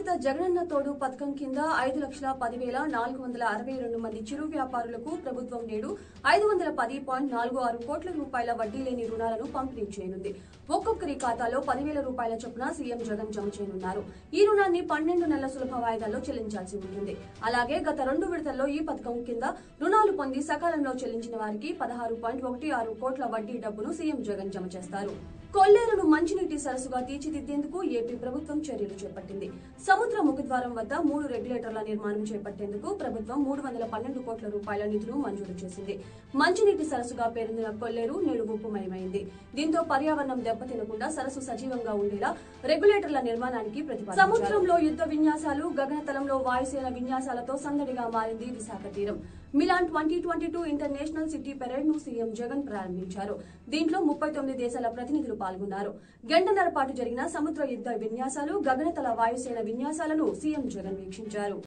విడత జగనన్న తోడు పథకం కింద ఐదు లక్షల పదివేల నాలుగు వందల అరవై రెండు మంది చిరు వ్యాపారులకు ప్రభుత్వం నేడు ఐదు వందల పది పాయింట్ నాలుగు ఆరు కోట్ల రూపాయల వడ్డీ లేని రుణాలను పంపిణీ చేయనుంది ఒక్కొక్కరి ఖాతాలో పదివేల రూపాయల చొప్పున సీఎం జగన్ జమ చేయనున్నారు ఈ రుణాన్ని పన్నెండు నెలల సులభ వాయిదాల్లో చెల్లించాల్సి ఉంటుంది అలాగే గత రెండు విడతల్లో ఈ పథకం కింద రుణాలు పొంది సకాలంలో చెల్లించిన వారికి పదహారు పాయింట్ ఒకటి ఆరు కోట్ల వడ్డీ డబ్బును సీఎం జగన్ జమ చేస్తారు కొల్లేరును మంచినీటి సరస్సుగా తీర్చిదిద్దేందుకు ఏపీ ప్రభుత్వం చర్యలు చేపట్టింది సముద్ర ముఖద్వారం వద్ద మూడు రెగ్యులేటర్ల నిర్మాణం చేపట్టేందుకు ప్రభుత్వం మూడు వందల పన్నెండు కోట్ల రూపాయల నిధులు మంజూరు చేసింది మంచినీటి సరస్సుగా పేరొందిన కొల్లేరు నేడు ఉప్పుమయమైంది దీంతో పర్యావరణం దెబ్బతినకుండా సరస్సు సజీవంగా ఉండేలా రెగ్యులేటర్ల నిర్మాణానికి ప్రతిపాదించారు సముద్రంలో యుద్ధ విన్యాసాలు గగనతలంలో వాయుసేన విన్యాసాలతో సందడిగా మారింది విశాఖ తీరం Milan twenty twenty two international city parade ను సీఎం జగన్ ప్రారంభించారు దీంట్లో ముప్పై తొమ్మిది దేశాల ప్రతినిధులు పాల్గొన్నారు గంటన్నర పాటు జరిగిన సముద్ర యుద్ధ విన్యాసాలు గగనతల వాయుసేన విన్యాసాలను సీఎం జగన్ వీక్షించారు